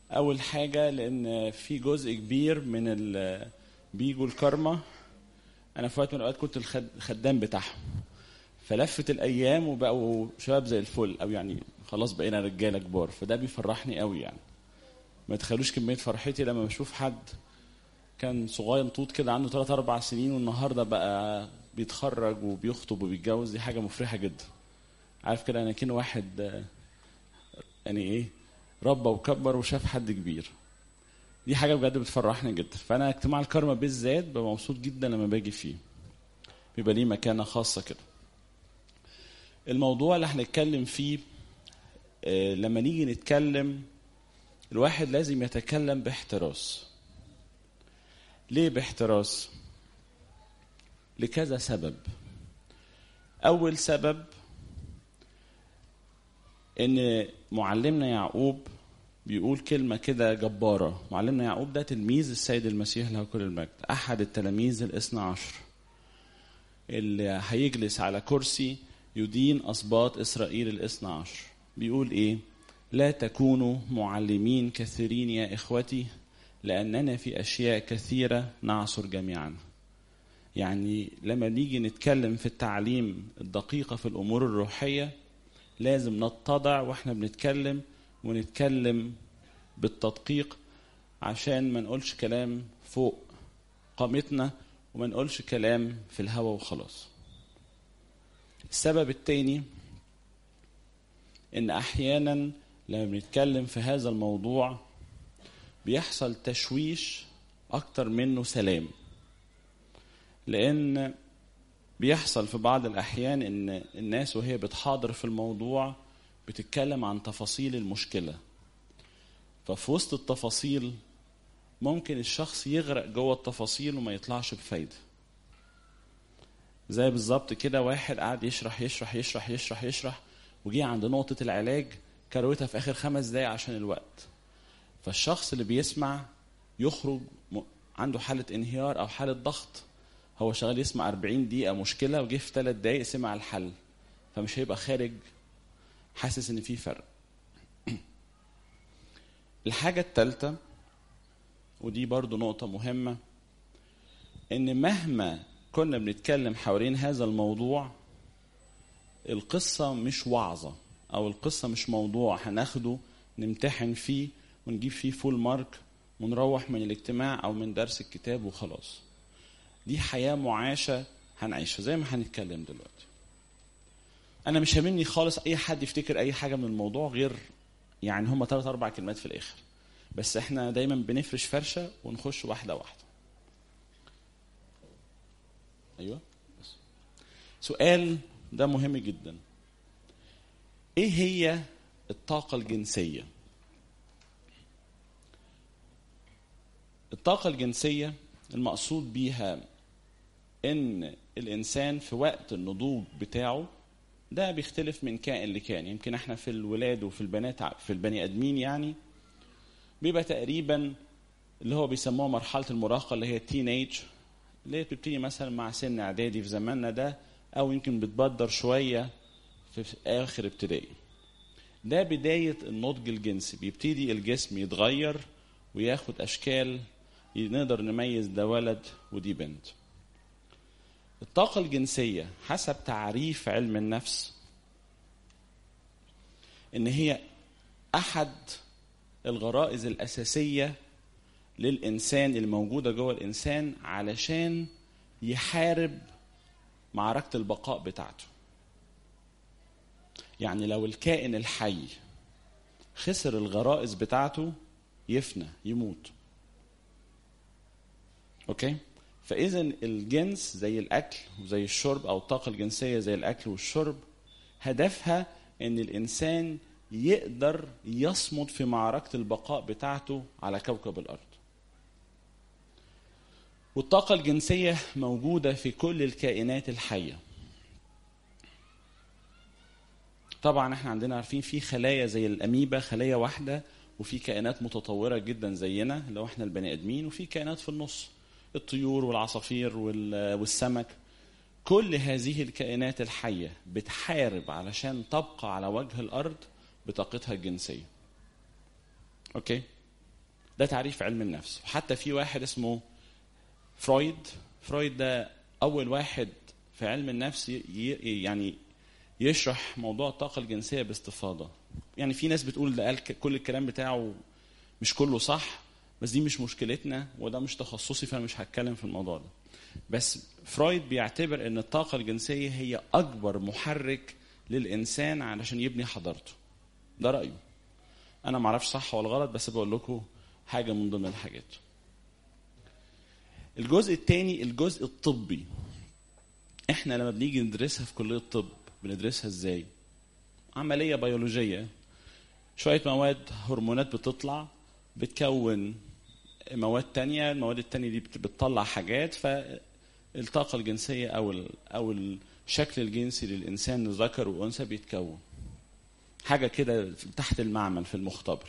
اول حاجه لان في جزء كبير من ال بيجوا الكارما انا في وقت من الاوقات كنت الخدام بتاعهم فلفت الايام وبقوا شباب زي الفل او يعني خلاص بقينا رجاله كبار فده بيفرحني قوي يعني ما تخيلوش كميه فرحتي لما بشوف حد كان صغير طوط كده عنده 3 4 سنين والنهارده بقى بيتخرج وبيخطب وبيتجوز دي حاجه مفرحه جدا عارف كده انا كان واحد يعني ايه ربى وكبر وشاف حد كبير دي حاجه بجد بتفرحني جدا فانا اجتماع الكرمه بالذات ببقى مبسوط جدا لما باجي فيه بيبقى ليه مكانه خاصه كده الموضوع اللي هنتكلم فيه آه لما نيجي نتكلم الواحد لازم يتكلم باحتراس ليه باحتراس لكذا سبب اول سبب ان معلمنا يعقوب بيقول كلمة كده جبارة معلمنا يعقوب ده تلميذ السيد المسيح له كل المجد أحد التلاميذ الاثنى عشر اللي هيجلس على كرسي يدين أسباط إسرائيل الاثنى عشر بيقول إيه لا تكونوا معلمين كثيرين يا إخوتي لأننا في أشياء كثيرة نعصر جميعا يعني لما نيجي نتكلم في التعليم الدقيقة في الأمور الروحية لازم نتضع واحنا بنتكلم ونتكلم بالتدقيق عشان ما نقولش كلام فوق قامتنا وما نقولش كلام في الهوا وخلاص السبب التاني ان احيانا لما بنتكلم في هذا الموضوع بيحصل تشويش اكتر منه سلام لان بيحصل في بعض الأحيان إن الناس وهي بتحاضر في الموضوع بتتكلم عن تفاصيل المشكلة ففي وسط التفاصيل ممكن الشخص يغرق جوه التفاصيل وما يطلعش بفايدة زي بالظبط كده واحد قاعد يشرح يشرح يشرح يشرح يشرح وجي عند نقطة العلاج كروتها في آخر خمس دقايق عشان الوقت فالشخص اللي بيسمع يخرج عنده حالة انهيار أو حالة ضغط هو شغال يسمع 40 دقيقة مشكلة وجه في ثلاث دقايق سمع الحل فمش هيبقى خارج حاسس ان في فرق الحاجة الثالثة ودي برضو نقطة مهمة ان مهما كنا بنتكلم حوالين هذا الموضوع القصة مش وعظة او القصة مش موضوع هناخده نمتحن فيه ونجيب فيه فول مارك ونروح من الاجتماع او من درس الكتاب وخلاص دي حياة معاشة هنعيشها زي ما هنتكلم دلوقتي أنا مش هاممني خالص أي حد يفتكر أي حاجة من الموضوع غير يعني هما ثلاث أربع كلمات في الآخر بس إحنا دايما بنفرش فرشة ونخش واحدة واحدة أيوه بس. سؤال ده مهم جدا إيه هي الطاقة الجنسية؟ الطاقة الجنسية المقصود بيها ان الانسان في وقت النضوج بتاعه ده بيختلف من كائن لكائن يمكن احنا في الولاد وفي البنات في البني ادمين يعني بيبقى تقريبا اللي هو بيسموها مرحله المراهقه اللي هي التين ايج اللي هي بتبتدي مثلا مع سن اعدادي في زماننا ده او يمكن بتبدر شويه في اخر ابتدائي ده بدايه النضج الجنسي بيبتدي الجسم يتغير وياخد اشكال نقدر نميز ده ولد ودي بنت الطاقة الجنسية حسب تعريف علم النفس إن هي أحد الغرائز الأساسية للإنسان الموجودة جوه الإنسان علشان يحارب معركة البقاء بتاعته يعني لو الكائن الحي خسر الغرائز بتاعته يفنى يموت اوكي فاذا الجنس زي الاكل وزي الشرب او الطاقه الجنسيه زي الاكل والشرب هدفها ان الانسان يقدر يصمد في معركه البقاء بتاعته على كوكب الارض والطاقه الجنسيه موجوده في كل الكائنات الحيه طبعا احنا عندنا عارفين في خلايا زي الاميبا خليه واحده وفي كائنات متطوره جدا زينا اللي هو احنا البني ادمين وفي كائنات في النص الطيور والعصافير والسمك كل هذه الكائنات الحية بتحارب علشان تبقى على وجه الأرض بطاقتها الجنسية أوكي ده تعريف علم النفس حتى في واحد اسمه فرويد فرويد ده اول واحد في علم النفس يعني يشرح موضوع الطاقه الجنسيه باستفاضه يعني في ناس بتقول ده قال كل الكلام بتاعه مش كله صح بس دي مش مشكلتنا وده مش تخصصي فانا مش هتكلم في الموضوع ده بس فرويد بيعتبر ان الطاقه الجنسيه هي اكبر محرك للانسان علشان يبني حضارته ده رايه انا ما اعرفش صح ولا غلط بس بقول لكم حاجه من ضمن الحاجات الجزء الثاني الجزء الطبي احنا لما بنيجي ندرسها في كليه الطب بندرسها ازاي عمليه بيولوجيه شويه مواد هرمونات بتطلع بتكون مواد تانية المواد التانية دي بتطلع حاجات فالطاقة الجنسية أو أو الشكل الجنسي للإنسان ذكر وأنثى بيتكون حاجة كده تحت المعمل في المختبر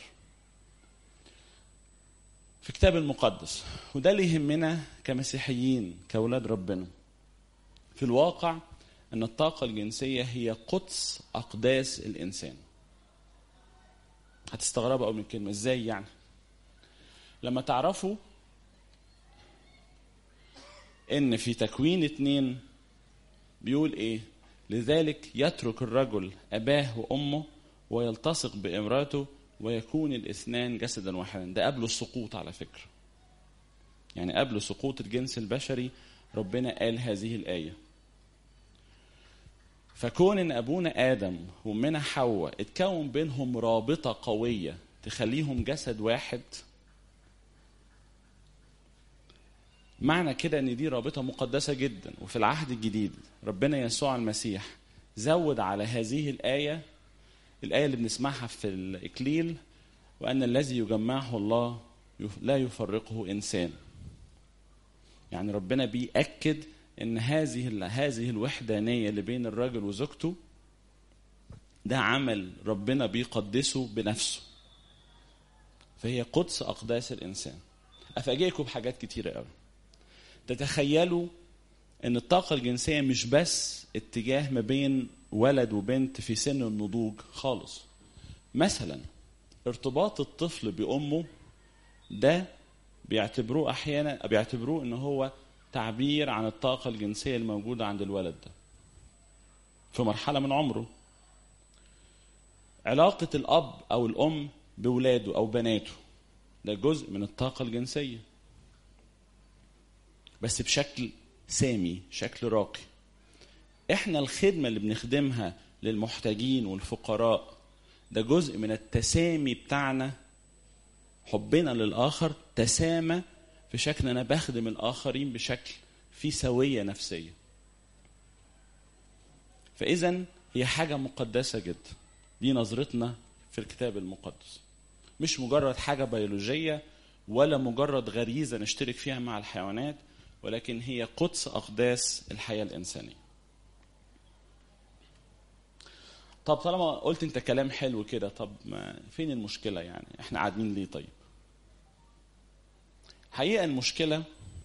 في كتاب المقدس وده اللي يهمنا كمسيحيين كأولاد ربنا في الواقع أن الطاقة الجنسية هي قدس أقداس الإنسان هتستغربوا قوي من الكلمة إزاي يعني لما تعرفوا ان في تكوين اتنين بيقول ايه لذلك يترك الرجل اباه وامه ويلتصق بامراته ويكون الاثنان جسدا واحدا ده قبل السقوط على فكره يعني قبل سقوط الجنس البشري ربنا قال هذه الايه فكون ان ابونا ادم وامنا حواء اتكون بينهم رابطه قويه تخليهم جسد واحد معنى كده ان دي رابطه مقدسه جدا وفي العهد الجديد ربنا يسوع المسيح زود على هذه الايه الايه اللي بنسمعها في الاكليل وان الذي يجمعه الله لا يفرقه انسان يعني ربنا بيأكد ان هذه هذه الوحدانيه اللي بين الرجل وزوجته ده عمل ربنا بيقدسه بنفسه فهي قدس اقداس الانسان افاجئكم بحاجات كتيره قوي تتخيلوا ان الطاقه الجنسيه مش بس اتجاه ما بين ولد وبنت في سن النضوج خالص مثلا ارتباط الطفل بامه ده بيعتبروه احيانا بيعتبروه ان هو تعبير عن الطاقه الجنسيه الموجوده عند الولد ده في مرحله من عمره علاقه الاب او الام بولاده او بناته ده جزء من الطاقه الجنسيه بس بشكل سامي شكل راقي احنا الخدمة اللي بنخدمها للمحتاجين والفقراء ده جزء من التسامي بتاعنا حبنا للآخر تسامى في شكل أنا بخدم الآخرين بشكل فيه سوية نفسية فإذا هي حاجة مقدسة جدا دي نظرتنا في الكتاب المقدس مش مجرد حاجة بيولوجية ولا مجرد غريزة نشترك فيها مع الحيوانات ولكن هي قدس أقداس الحياة الإنسانية طب طالما قلت انت كلام حلو كده طب ما فين المشكلة يعني احنا قاعدين ليه طيب حقيقة المشكلة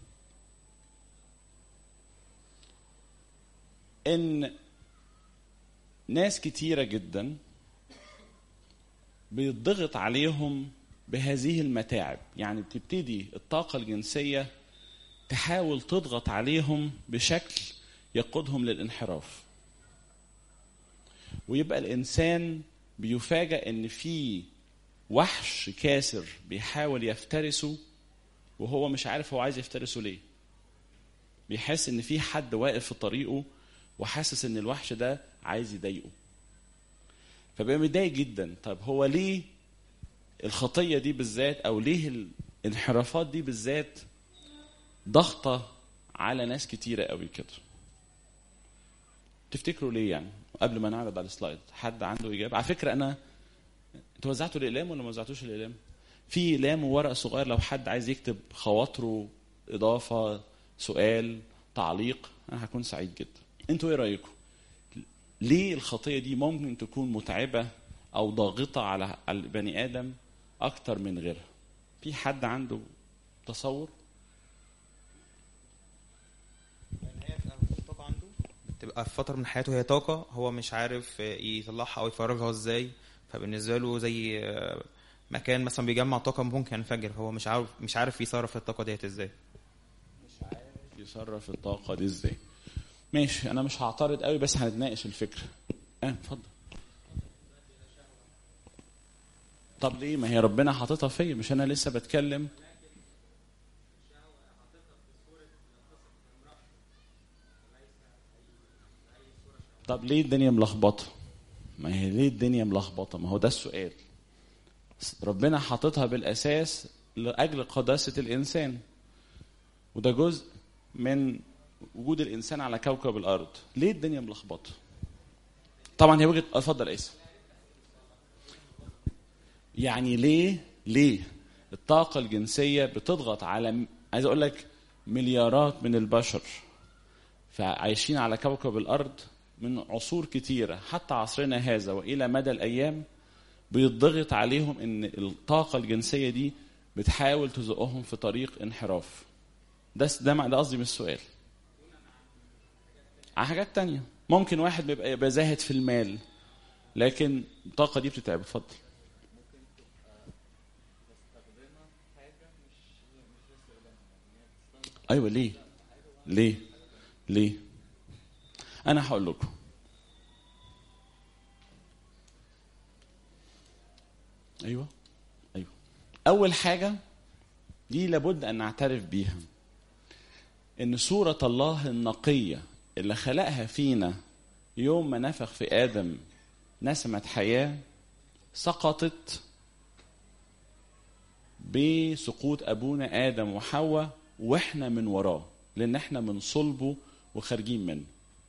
ان ناس كتيرة جدا بيضغط عليهم بهذه المتاعب يعني بتبتدي الطاقة الجنسية تحاول تضغط عليهم بشكل يقودهم للانحراف ويبقى الانسان بيفاجأ ان في وحش كاسر بيحاول يفترسه وهو مش عارف هو عايز يفترسه ليه بيحس ان في حد واقف في طريقه وحاسس ان الوحش ده عايز يضايقه فبقى متضايق جدا طب هو ليه الخطيه دي بالذات او ليه الانحرافات دي بالذات ضغطه على ناس كتيره قوي كده تفتكروا ليه يعني قبل ما نعرض على السلايد حد عنده اجابه على فكره انا انتوا وزعتوا الاقلام ولا ما وزعتوش الاقلام في اقلام وورق صغير لو حد عايز يكتب خواطره اضافه سؤال تعليق انا هكون سعيد جدا انتوا ايه رايكم ليه الخطيه دي ممكن تكون متعبه او ضاغطه على البني ادم اكتر من غيرها في حد عنده تصور تبقى في فتره من حياته هي طاقه هو مش عارف يطلعها او يفرغها ازاي فبالنسبه له زي مكان مثلا بيجمع طاقه ممكن ينفجر هو مش عارف مش عارف يصرف الطاقه ديت ازاي يصرف الطاقة دي ازاي ماشي انا مش هعترض قوي بس هنتناقش الفكرة اه اتفضل طب ليه ما هي ربنا حاططها فيا مش انا لسه بتكلم طب ليه الدنيا ملخبطه ما هي ليه الدنيا ملخبطه ما هو ده السؤال ربنا حاططها بالاساس لاجل قداسه الانسان وده جزء من وجود الانسان على كوكب الارض ليه الدنيا ملخبطه طبعا هي وجهه اتفضل اسم يعني ليه ليه الطاقه الجنسيه بتضغط على عايز اقول لك مليارات من البشر فعايشين على كوكب الارض من عصور كتيره حتى عصرنا هذا والى مدى الايام بيضغط عليهم ان الطاقه الجنسيه دي بتحاول تزقهم في طريق انحراف ده ده ده قصدي من السؤال على حاجات تانية ممكن واحد بيبقى يبقى زاهد في المال لكن الطاقه دي بتتعب اتفضل ايوه ليه ليه ليه انا هقول لكم ايوه ايوه اول حاجه دي لابد ان نعترف بيها ان صوره الله النقيه اللي خلقها فينا يوم ما نفخ في ادم نسمه حياه سقطت بسقوط ابونا ادم وحواء واحنا من وراه لان احنا من صلبه وخارجين منه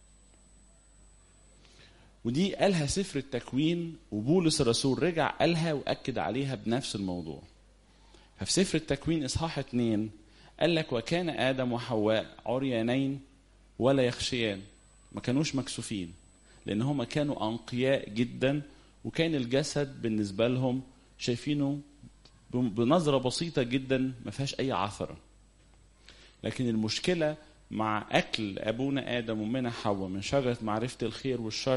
ودي قالها سفر التكوين وبولس الرسول رجع قالها واكد عليها بنفس الموضوع ففي سفر التكوين اصحاح اتنين قال لك وكان ادم وحواء عريانين ولا يخشيان ما كانوش مكسوفين لان هما كانوا انقياء جدا وكان الجسد بالنسبه لهم شايفينه بنظره بسيطه جدا ما فيهاش اي عثره لكن المشكله مع اكل ابونا ادم ومنى حواء من شجره معرفه الخير والشر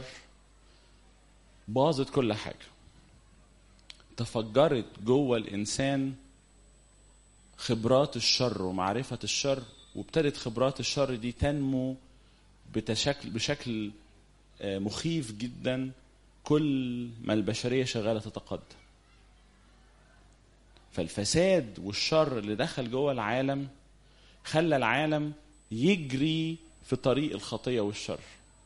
باظت كل حاجه تفجرت جوه الانسان خبرات الشر ومعرفه الشر وابتدت خبرات الشر دي تنمو بتشكل بشكل مخيف جدا كل ما البشريه شغاله تتقدم فالفساد والشر اللي دخل جوه العالم خلى العالم يجري في طريق الخطيه والشر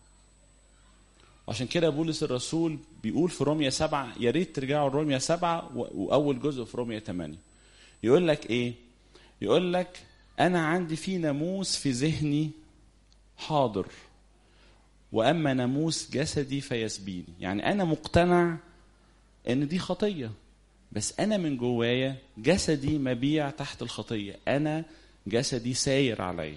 عشان كده بولس الرسول بيقول في روميا سبعة يا ريت ترجعوا لروميا سبعة وأول جزء في روميا ثمانية يقول لك إيه؟ يقول لك أنا عندي في ناموس في ذهني حاضر وأما ناموس جسدي فيسبيني يعني أنا مقتنع إن دي خطية بس أنا من جوايا جسدي مبيع تحت الخطية أنا جسدي ساير عليا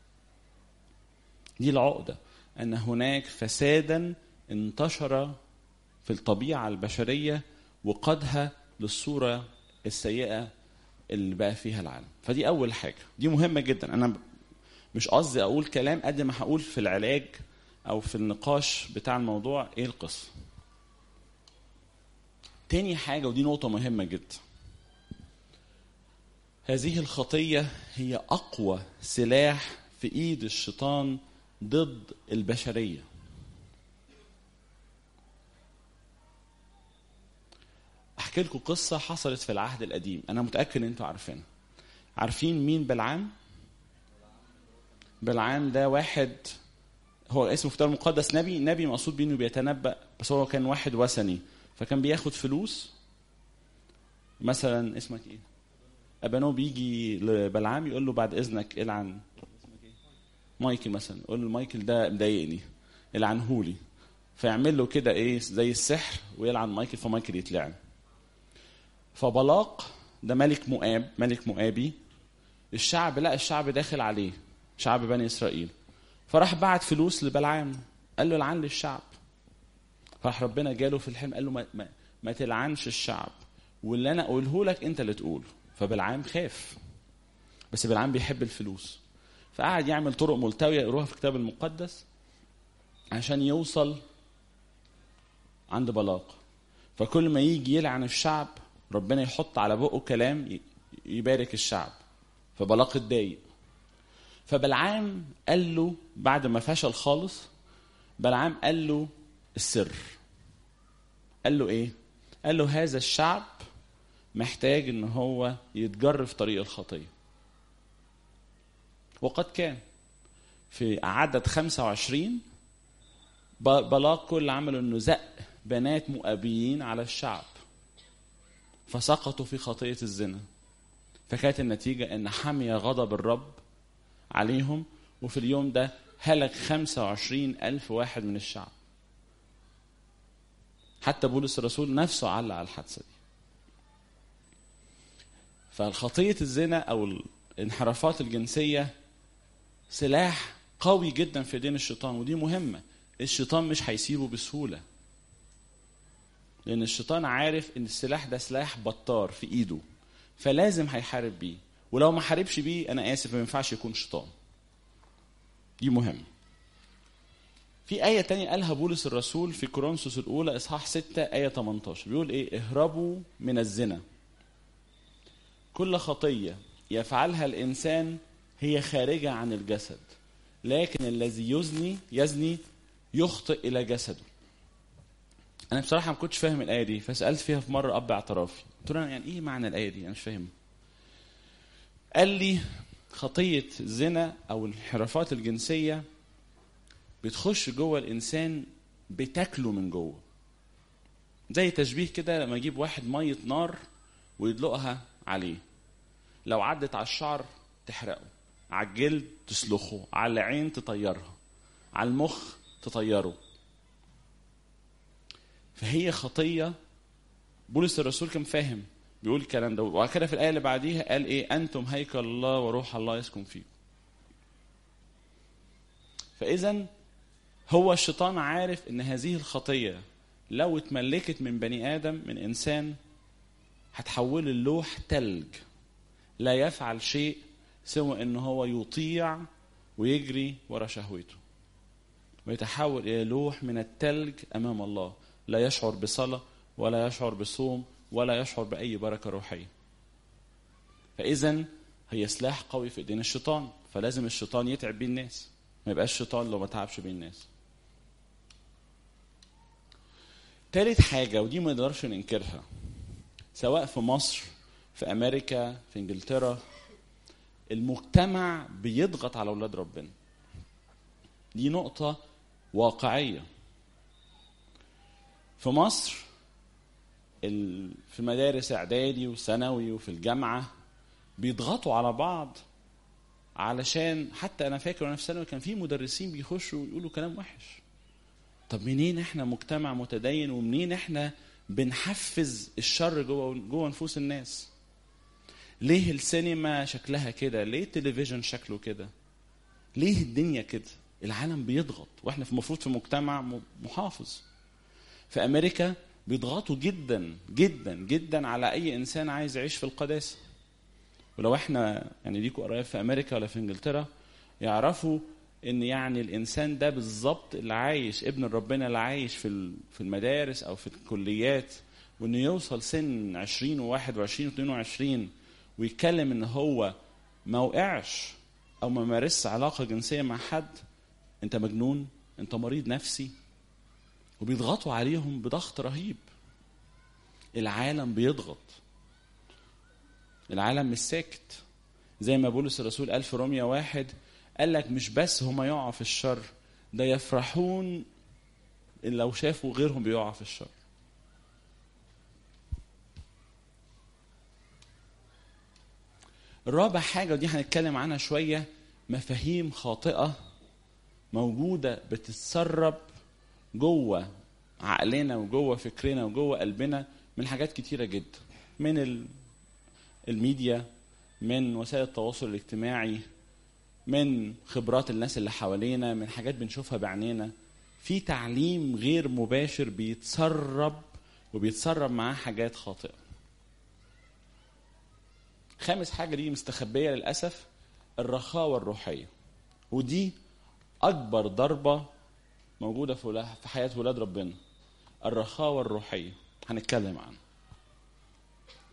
دي العقدة أن هناك فسادا انتشر في الطبيعة البشرية وقادها للصورة السيئة اللي بقى فيها العالم فدي أول حاجة دي مهمة جدا أنا مش قصدي أقول كلام قد ما هقول في العلاج أو في النقاش بتاع الموضوع إيه القصة تاني حاجة ودي نقطة مهمة جدا هذه الخطية هي أقوى سلاح في إيد الشيطان ضد البشرية أحكي لكم قصة حصلت في العهد القديم أنا متأكد إن أنتوا عارفينها عارفين مين بلعام؟ بلعام ده واحد هو اسمه في الكتاب المقدس نبي نبي مقصود بيه انه بيتنبأ بس هو كان واحد وثني فكان بياخد فلوس مثلا اسمك ايه؟ ابانو بيجي لبلعام يقول له بعد اذنك العن مايكل مثلا يقول له مايكل ده مضايقني العنهولي فيعمل له كده ايه زي السحر ويلعن مايكل فمايكل يتلعن فبلاق ده ملك مؤاب ملك مؤابي الشعب لا الشعب داخل عليه شعب بني اسرائيل فراح بعت فلوس لبلعام قال له العن للشعب فراح ربنا جاله في الحلم قال له ما, ما, ما تلعنش الشعب واللي انا اقوله لك انت اللي تقوله فبلعام خاف بس بلعام بيحب الفلوس فقعد يعمل طرق ملتويه يقروها في الكتاب المقدس عشان يوصل عند بلاق فكل ما يجي يلعن الشعب ربنا يحط على بقه كلام ي- يبارك الشعب فبلاق اتضايق فبلعام قال له بعد ما فشل خالص بلعام قال له السر قال له ايه قال له هذا الشعب محتاج ان هو يتجر في طريق الخطيه وقد كان في عدد 25 ب- بلاق كل اللي عمله انه زق بنات مؤابيين على الشعب فسقطوا في خطيه الزنا فكانت النتيجه ان حمي غضب الرب عليهم وفي اليوم ده هلك 25 ألف واحد من الشعب حتى بولس الرسول نفسه علق على الحادثة دي فالخطية الزنا أو الانحرافات الجنسية سلاح قوي جدا في ايدين الشيطان ودي مهمة الشيطان مش هيسيبه بسهولة لأن الشيطان عارف إن السلاح ده سلاح بطار في إيده فلازم هيحارب بيه ولو ما حاربش بيه أنا آسف ما ينفعش يكون شيطان دي مهمة في آية تانية قالها بولس الرسول في كورنثوس الأولى إصحاح 6 آية 18 بيقول إيه اهربوا من الزنا كل خطية يفعلها الإنسان هي خارجة عن الجسد لكن الذي يزني يزني يخطئ إلى جسده أنا بصراحة ما كنتش فاهم الآية دي فسألت فيها في مرة أب اعترافي قلت له يعني إيه معنى الآية دي أنا مش فاهم قال لي خطية الزنا أو الانحرافات الجنسية بتخش جوه الإنسان بتاكله من جوه زي تشبيه كده لما أجيب واحد مية نار ويدلقها عليه لو عدت على الشعر تحرقه على الجلد تسلخه على العين تطيرها على المخ تطيره فهي خطية بولس الرسول كان فاهم بيقول الكلام ده وبعد كده في الآية اللي بعديها قال إيه أنتم هيكل الله وروح الله يسكن فيكم فإذا هو الشيطان عارف إن هذه الخطية لو اتملكت من بني آدم من إنسان هتحول اللوح تلج لا يفعل شيء سوى إن هو يطيع ويجري ورا شهوته ويتحول إلى لوح من التلج أمام الله لا يشعر بصلاة ولا يشعر بصوم ولا يشعر بأي بركة روحية فإذا هي سلاح قوي في إيدين الشيطان فلازم الشيطان يتعب بيه الناس ما يبقاش شيطان لو ما تعبش بيه الناس تالت حاجة ودي ما نقدرش ننكرها سواء في مصر في أمريكا في إنجلترا المجتمع بيضغط على أولاد ربنا دي نقطة واقعية في مصر ال- في مدارس اعدادي وثانوي وفي الجامعه بيضغطوا على بعض علشان حتى انا فاكر وانا في ثانوي كان في مدرسين بيخشوا يقولوا كلام وحش طب منين احنا مجتمع متدين ومنين احنا بنحفز الشر جوه جوه نفوس الناس ليه السينما شكلها كده ليه التلفزيون شكله كده ليه الدنيا كده العالم بيضغط واحنا في المفروض في مجتمع م- محافظ في امريكا بيضغطوا جدا جدا جدا على اي انسان عايز يعيش في القداسه ولو احنا يعني ليكوا قرايب في امريكا ولا في انجلترا يعرفوا ان يعني الانسان ده بالظبط اللي عايش ابن ربنا اللي عايش في ال- في المدارس او في الكليات وانه يوصل سن 20 و21 و22 ويتكلم ان هو ما وقعش او ما مارسش علاقه جنسيه مع حد انت مجنون انت مريض نفسي وبيضغطوا عليهم بضغط رهيب العالم بيضغط العالم مش ساكت زي ما بولس الرسول قال في روميا واحد قال لك مش بس هما يقعوا في الشر ده يفرحون إن لو شافوا غيرهم بيقعوا في الشر الرابع حاجة ودي هنتكلم عنها شوية مفاهيم خاطئة موجودة بتتسرب جوه عقلنا وجوه فكرنا وجوه قلبنا من حاجات كتيرة جدا من ال- الميديا من وسائل التواصل الاجتماعي من خبرات الناس اللي حوالينا من حاجات بنشوفها بعينينا في تعليم غير مباشر بيتسرب وبيتسرب معاه حاجات خاطئة خامس حاجة دي مستخبية للأسف الرخاوة الروحية ودي أكبر ضربة موجودة في ولا- في حياة ولاد ربنا الرخاوة الروحية هنتكلم عنها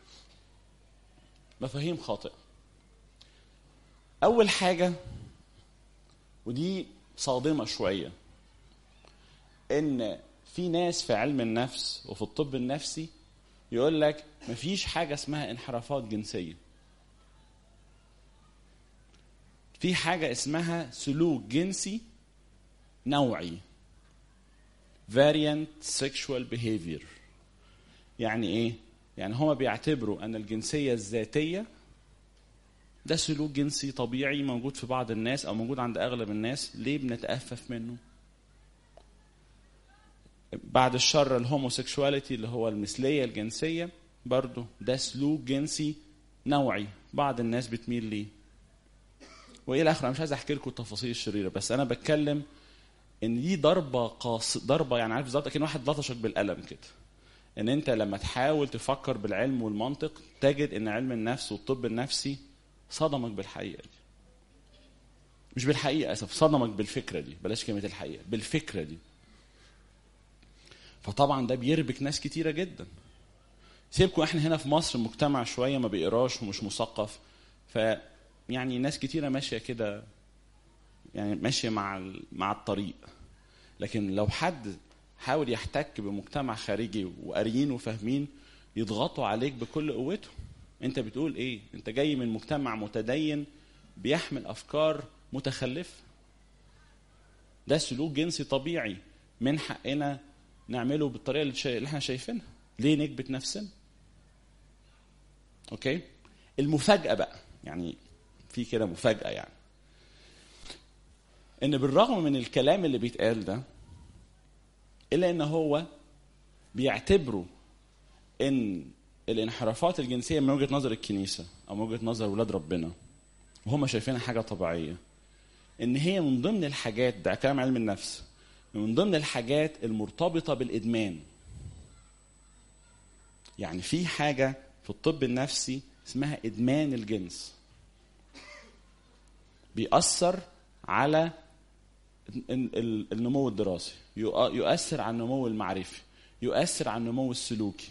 مفاهيم خاطئه اول حاجه ودي صادمه شويه ان في ناس في علم النفس وفي الطب النفسي يقول لك مفيش حاجه اسمها انحرافات جنسيه في حاجه اسمها سلوك جنسي نوعي variant sexual behavior يعني ايه يعني هما بيعتبروا ان الجنسيه الذاتيه ده سلوك جنسي طبيعي موجود في بعض الناس او موجود عند اغلب الناس ليه بنتأفف منه بعد الشر الهوموسيكشواليتي اللي هو المثليه الجنسيه برضه ده سلوك جنسي نوعي بعض الناس بتميل ليه والى اخره انا مش عايز احكي لكم التفاصيل الشريره بس انا بتكلم ان دي ضربه قاص ضربه يعني عارف بالظبط اكن واحد لطشك بالقلم كده ان انت لما تحاول تفكر بالعلم والمنطق تجد ان علم النفس والطب النفسي صدمك بالحقيقه دي مش بالحقيقه اسف صدمك بالفكره دي بلاش كلمه الحقيقه بالفكره دي فطبعا ده بيربك ناس كتيره جدا سيبكم احنا هنا في مصر مجتمع شويه ما بيقراش ومش مثقف ف يعني ناس كتيره ماشيه كده يعني ماشيه مع مع الطريق لكن لو حد حاول يحتك بمجتمع خارجي وقاريين وفاهمين يضغطوا عليك بكل قوتهم انت بتقول ايه انت جاي من مجتمع متدين بيحمل افكار متخلفه ده سلوك جنسي طبيعي من حقنا نعمله بالطريقه اللي, شا... اللي احنا شايفينها ليه نكبت نفسنا اوكي المفاجاه بقى يعني في كده مفاجاه يعني ان بالرغم من الكلام اللي بيتقال ده الا ان هو بيعتبروا ان الانحرافات الجنسيه من وجهه نظر الكنيسه او من وجهه نظر ولاد ربنا وهم شايفينها حاجه طبيعيه ان هي من ضمن الحاجات ده كلام علم النفس من ضمن الحاجات المرتبطه بالادمان يعني في حاجه في الطب النفسي اسمها ادمان الجنس بيأثر على النمو الدراسي يؤثر على النمو المعرفي يؤثر على النمو السلوكي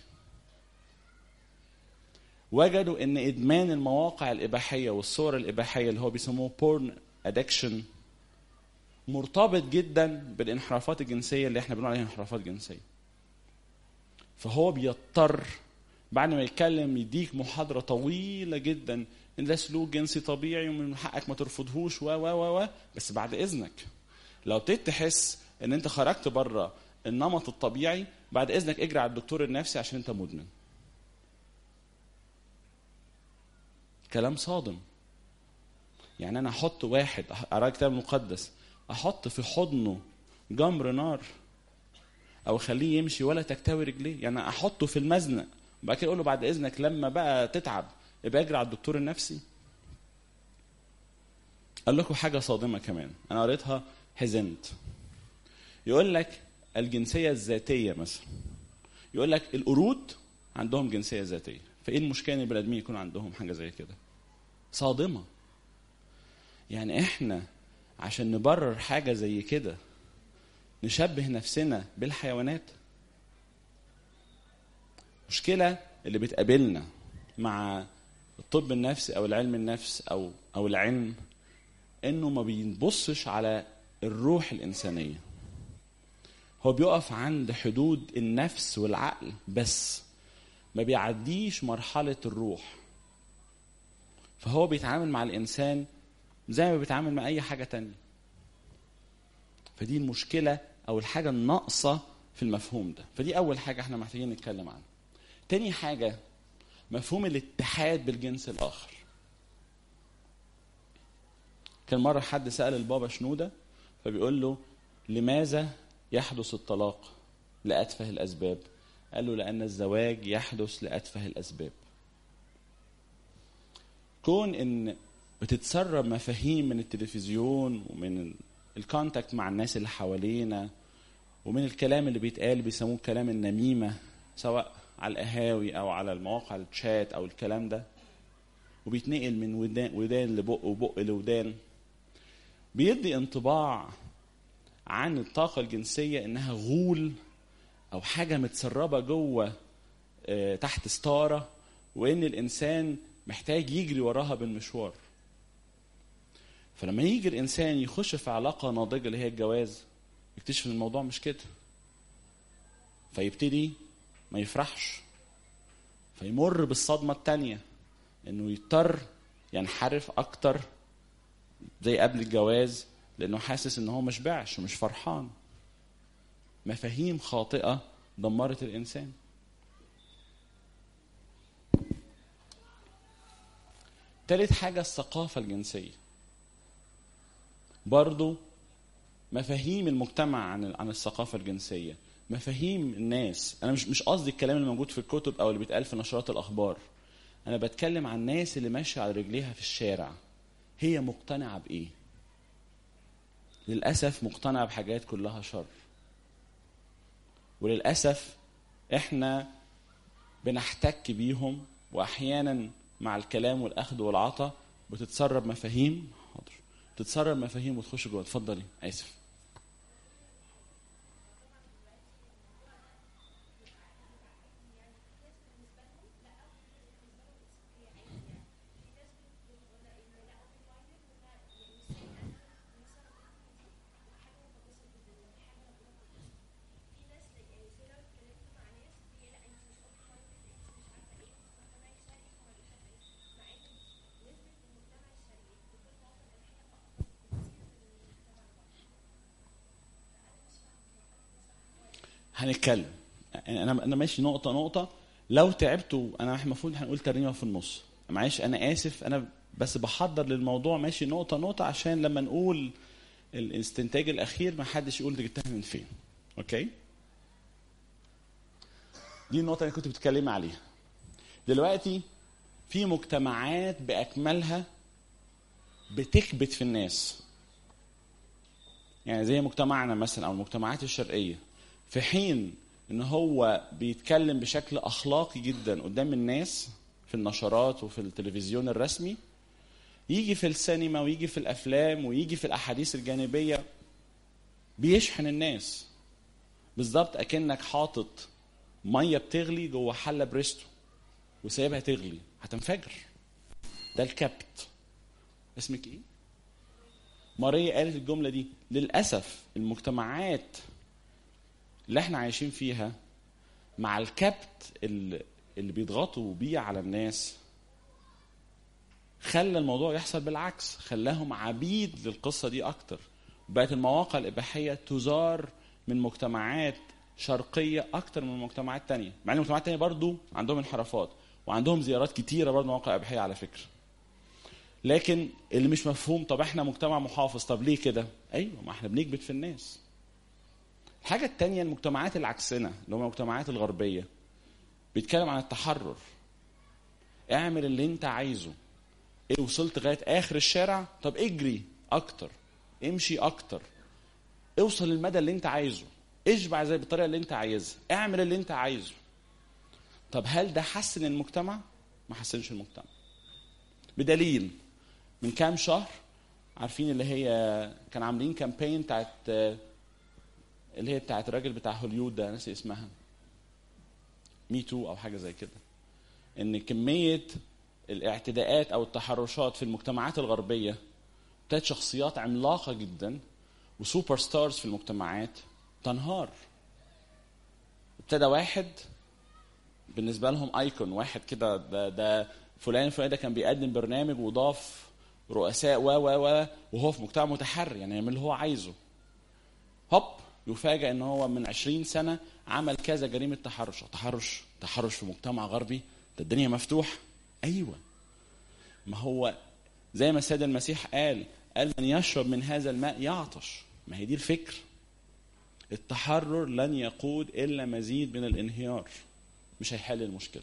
وجدوا ان ادمان المواقع الاباحيه والصور الاباحيه اللي هو بيسموه بورن ادكشن مرتبط جدا بالانحرافات الجنسيه اللي احنا بنقول عليها انحرافات جنسيه فهو بيضطر بعد ما يتكلم يديك محاضره طويله جدا ان ده سلوك جنسي طبيعي ومن حقك ما ترفضهوش و و و بس بعد اذنك لو ابتديت تحس ان انت خرجت بره النمط الطبيعي بعد اذنك اجري على الدكتور النفسي عشان انت مدمن كلام صادم يعني انا احط واحد اقرا الكتاب المقدس احط في حضنه جمر نار او اخليه يمشي ولا تكتوي رجليه يعني احطه في المزنق وبعد كده اقول له بعد اذنك لما بقى تتعب يبقى اجري على الدكتور النفسي قال لكم حاجه صادمه كمان انا قريتها حزنت يقول لك الجنسيه الذاتيه مثلا يقول لك القرود عندهم جنسيه ذاتيه فايه المشكله ان البني ادمين يكون عندهم حاجه زي كده صادمه يعني احنا عشان نبرر حاجه زي كده نشبه نفسنا بالحيوانات مشكله اللي بتقابلنا مع الطب النفسي او العلم النفس او او العلم انه ما بيبصش على الروح الانسانيه هو بيقف عند حدود النفس والعقل بس ما بيعديش مرحله الروح فهو بيتعامل مع الانسان زي ما بيتعامل مع اي حاجه تانية فدي المشكله او الحاجه الناقصه في المفهوم ده فدي اول حاجه احنا محتاجين نتكلم عنها تاني حاجه مفهوم الاتحاد بالجنس الاخر كان مره حد سال البابا شنوده فبيقول له لماذا يحدث الطلاق لاتفه الاسباب قال له لان الزواج يحدث لاتفه الاسباب كون ان بتتسرب مفاهيم من التلفزيون ومن الكونتاكت مع الناس اللي حوالينا ومن الكلام اللي بيتقال بيسموه كلام النميمه سواء على القهاوي او على المواقع الشات او الكلام ده وبيتنقل من ودان, ودان لبق وبق لودان بيدي انطباع عن الطاقة الجنسية انها غول او حاجة متسربة جوه اه تحت ستارة وان الانسان محتاج يجري وراها بالمشوار فلما يجي الانسان يخش في علاقه ناضجه اللي هي الجواز يكتشف ان الموضوع مش كده فيبتدي ما يفرحش فيمر بالصدمه التانيه انه يضطر ينحرف اكتر زي قبل الجواز لانه حاسس ان هو مش بعش ومش فرحان مفاهيم خاطئه دمرت الانسان تالت حاجه الثقافه الجنسيه برضو مفاهيم المجتمع عن عن الثقافه الجنسيه مفاهيم الناس انا مش مش قصدي الكلام اللي موجود في الكتب او اللي بيتقال في نشرات الاخبار انا بتكلم عن الناس اللي ماشيه على رجليها في الشارع هي مقتنعه بايه للاسف مقتنعه بحاجات كلها شر وللاسف احنا بنحتك بيهم واحيانا مع الكلام والاخذ والعطاء بتتسرب مفاهيم حاضر بتتسرب مفاهيم وتخش جوه اتفضلي اسف هنتكلم انا انا ماشي نقطه نقطه لو تعبتوا انا المفروض هنقول ترنيمه في النص معلش انا اسف انا بس بحضر للموضوع ماشي نقطه نقطه عشان لما نقول الاستنتاج الاخير ما حدش يقول دي جبتها من فين اوكي دي النقطه اللي كنت بتتكلمي عليها دلوقتي في مجتمعات باكملها بتكبت في الناس يعني زي مجتمعنا مثلا او المجتمعات الشرقيه في حين ان هو بيتكلم بشكل اخلاقي جدا قدام الناس في النشرات وفي التلفزيون الرسمي يجي في السينما ويجي في الافلام ويجي في الاحاديث الجانبيه بيشحن الناس بالظبط اكنك حاطط ميه بتغلي جوه حله بريستو وسايبها تغلي هتنفجر ده الكبت اسمك ايه ماريا قالت الجمله دي للاسف المجتمعات اللي احنا عايشين فيها مع الكبت اللي, اللي بيضغطوا بيه على الناس خلى الموضوع يحصل بالعكس خلاهم عبيد للقصة دي أكتر بقت المواقع الإباحية تزار من مجتمعات شرقية أكتر من مجتمعات تانية مع أن المجتمعات التانية برضو عندهم انحرافات وعندهم زيارات كتيرة برضو مواقع إباحية على فكرة لكن اللي مش مفهوم طب احنا مجتمع محافظ طب ليه كده ايوه ما احنا بنكبت في الناس الحاجة التانية المجتمعات العكسنا اللي هم المجتمعات الغربية بيتكلم عن التحرر اعمل اللي انت عايزه ايه وصلت لغاية اخر الشارع طب اجري اكتر امشي اكتر اوصل للمدى اللي انت عايزه اشبع زي بالطريقة اللي انت عايزها اعمل اللي انت عايزه طب هل ده حسن المجتمع ما حسنش المجتمع بدليل من كام شهر عارفين اللي هي كان عاملين كامبين بتاعت اللي هي بتاعت الراجل بتاع هوليود ده ناسي اسمها مي تو او حاجه زي كده ان كميه الاعتداءات او التحرشات في المجتمعات الغربيه بتاعت شخصيات عملاقه جدا وسوبر ستارز في المجتمعات تنهار ابتدى واحد بالنسبه لهم ايكون واحد كده ده ده فلان الفلاني ده كان بيقدم برنامج وضاف رؤساء و و و وهو في مجتمع متحرر يعني يعمل اللي هو عايزه هوب يفاجئ ان هو من 20 سنه عمل كذا جريمه تحرش تحرش تحرش في مجتمع غربي ده الدنيا مفتوح ايوه ما هو زي ما السيد المسيح قال قال من يشرب من هذا الماء يعطش ما هي دي الفكر التحرر لن يقود الا مزيد من الانهيار مش هيحل المشكله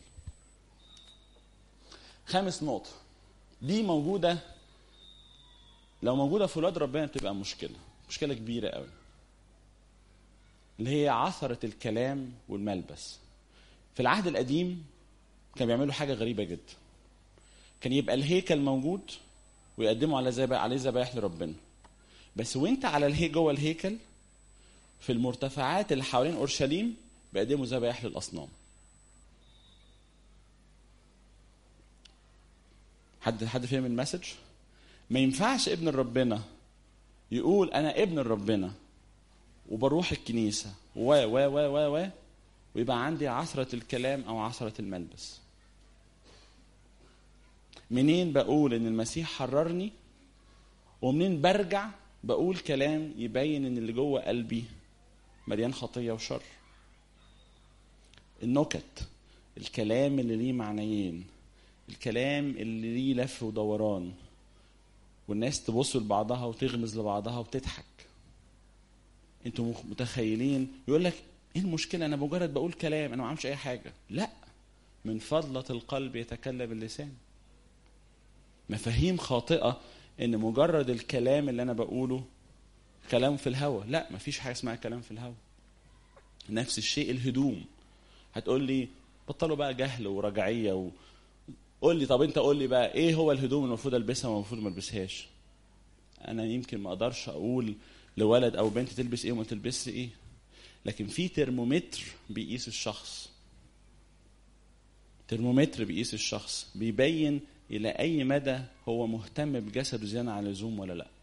خامس نقطه دي موجوده لو موجوده في ولاد ربنا بتبقى مشكله مشكله كبيره قوي اللي هي عثرة الكلام والملبس في العهد القديم كان بيعملوا حاجة غريبة جدا كان يبقى الهيكل موجود ويقدموا على زبا عليه ذبائح لربنا بس وانت على الهي جوه الهيكل في المرتفعات اللي حوالين اورشليم بيقدموا ذبائح للاصنام حد حد فهم المسج ما ينفعش ابن ربنا يقول انا ابن ربنا وبروح الكنيسه و و و و و ويبقى عندي عثرة الكلام او عثرة الملبس منين بقول ان المسيح حررني ومنين برجع بقول كلام يبين ان اللي جوه قلبي مليان خطيه وشر النكت الكلام اللي ليه معنيين الكلام اللي ليه لف ودوران والناس تبص لبعضها وتغمز لبعضها وتضحك انتوا متخيلين يقول لك ايه المشكله انا مجرد بقول كلام انا ما عملش اي حاجه لا من فضله القلب يتكلم اللسان مفاهيم خاطئه ان مجرد الكلام اللي انا بقوله كلام في الهوا لا مفيش حاجه اسمها كلام في الهوا نفس الشيء الهدوم هتقول لي بطلوا بقى جهل ورجعيه و... قول لي طب انت قول لي بقى ايه هو الهدوم المفروض البسها والمفروض ما البسهاش انا يمكن ما اقدرش اقول لولد او بنت تلبس ايه وما تلبسش ايه لكن في ترمومتر بيقيس الشخص ترمومتر بيقيس الشخص بيبين الى اي مدى هو مهتم بجسده زياده عن اللزوم ولا لا